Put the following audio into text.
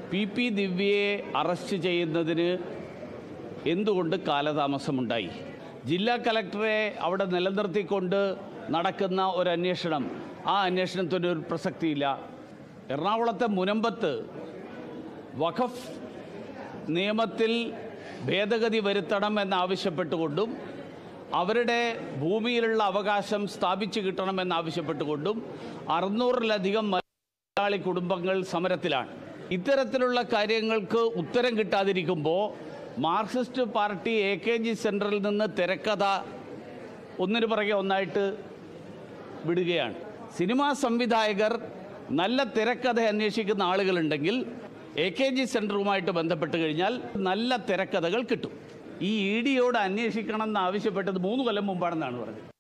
P P ദിവ്യയെ arrest ചെയ്യുന്നതിന് എന്തുകൊണ്ട് കാലതാമസമുണ്ടായി ജില്ലാ കലക്ടറെ അവിടെ നിലനിർത്തിക്കൊണ്ട് നടക്കുന്ന ഒരു അന്വേഷണം ആ അന്വേഷണത്തിന് ഒരു പ്രസക്തിയില്ല എറണാകുളത്തെ മുനമ്പത്ത് വഖഫ് നിയമത്തിൽ ഭേദഗതി വരുത്തണം എന്നാവശ്യപ്പെട്ടുകൊണ്ടും അവരുടെ ഭൂമിയിലുള്ള അവകാശം സ്ഥാപിച്ചു കിട്ടണമെന്നാവശ്യപ്പെട്ടുകൊണ്ടും അറുന്നൂറിലധികം മലയാളി കുടുംബങ്ങൾ സമരത്തിലാണ് ഇത്തരത്തിലുള്ള കാര്യങ്ങൾക്ക് ഉത്തരം കിട്ടാതിരിക്കുമ്പോൾ Marxist party A K G സെൻറ്ററിൽ നിന്ന് തിരക്കഥ ഒന്നിനു പുറകെ ഒന്നായിട്ട് വിടുകയാണ് സിനിമാ സംവിധായകർ നല്ല തിരക്കഥ അന്വേഷിക്കുന്ന ആളുകളുണ്ടെങ്കിൽ എ കെ ജി സെൻറ്ററുമായിട്ട് ബന്ധപ്പെട്ട് കഴിഞ്ഞാൽ നല്ല തിരക്കഥകൾ കിട്ടും ഈ ഇ ഡിയോട് അന്വേഷിക്കണം എന്ന് ആവശ്യപ്പെട്ടത് മൂന്ന് കൊല്ലം മുമ്പാണെന്നാണ് പറഞ്ഞത്